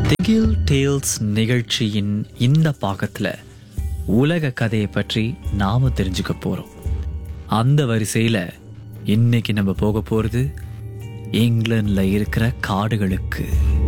திகில் டேல்ஸ் நிகழ்ச்சியின் இந்த பாகத்தில் உலக கதையை பற்றி நாம தெரிஞ்சுக்க போறோம் அந்த வரிசையில் இன்னைக்கு நம்ம போக போறது இங்கிலாந்துல இருக்கிற காடுகளுக்கு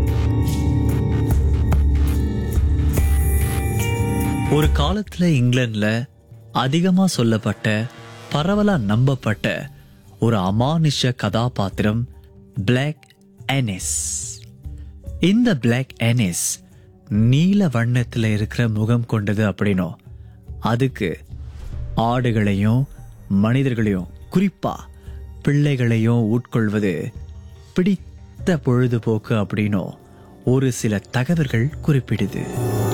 ஒரு காலத்துல இங்கிலாந்துல அதிகமா சொல்லப்பட்ட பரவலா நம்பப்பட்ட ஒரு அமானுஷ கதாபாத்திரம் பிளாக் அனிஸ் இந்த பிளாக் அனிஸ் நீல வண்ணத்துல இருக்கிற முகம் கொண்டது அப்படின்னும் அதுக்கு ஆடுகளையும் மனிதர்களையும் குறிப்பா பிள்ளைகளையும் உட்கொள்வது பிடித்த பொழுதுபோக்கு அப்படின்னும் ஒரு சில தகவல்கள் குறிப்பிடுது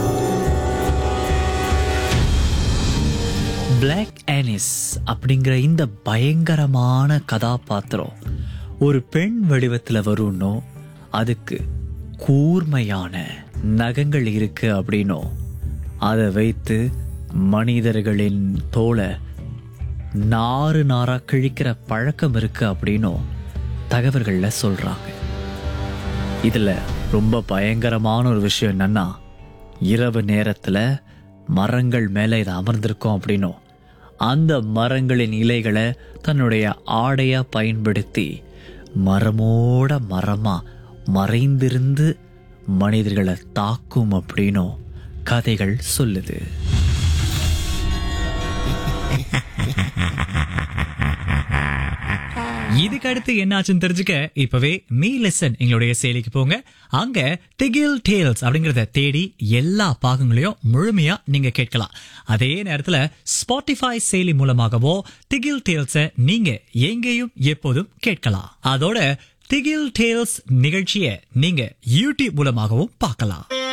பிளாக் ஆனிஸ் அப்படிங்கிற இந்த பயங்கரமான கதாபாத்திரம் ஒரு பெண் வடிவத்தில் வரும்னோ அதுக்கு கூர்மையான நகங்கள் இருக்கு அப்படின்னும் அதை வைத்து மனிதர்களின் தோலை நாறு நாரா கிழிக்கிற பழக்கம் இருக்கு அப்படின்னும் தகவல்கள்ல சொல்றாங்க இதுல ரொம்ப பயங்கரமான ஒரு விஷயம் என்னன்னா இரவு நேரத்துல மரங்கள் மேல இது அமர்ந்திருக்கும் அப்படின்னும் அந்த மரங்களின் இலைகளை தன்னுடைய ஆடையா பயன்படுத்தி மரமோட மரமா மறைந்திருந்து மனிதர்களை தாக்கும் அப்படின்னும் கதைகள் சொல்லுது இதுக்கு அடுத்து என்னாச்சுன்னு தெரிஞ்சுக்க இப்பவே மீ லெசன் எங்களுடைய செயலிக்கு போங்க அங்க திகில் டேல்ஸ் அப்படிங்கறத தேடி எல்லா பாகங்களையும் முழுமையா நீங்க கேட்கலாம் அதே நேரத்துல ஸ்பாட்டிஃபை செயலி மூலமாகவோ திகில் டேல்ஸ நீங்க எங்கேயும் எப்போதும் கேட்கலாம் அதோட திகில் டேல்ஸ் நிகழ்ச்சியை நீங்க யூடியூப் மூலமாகவும் பார்க்கலாம்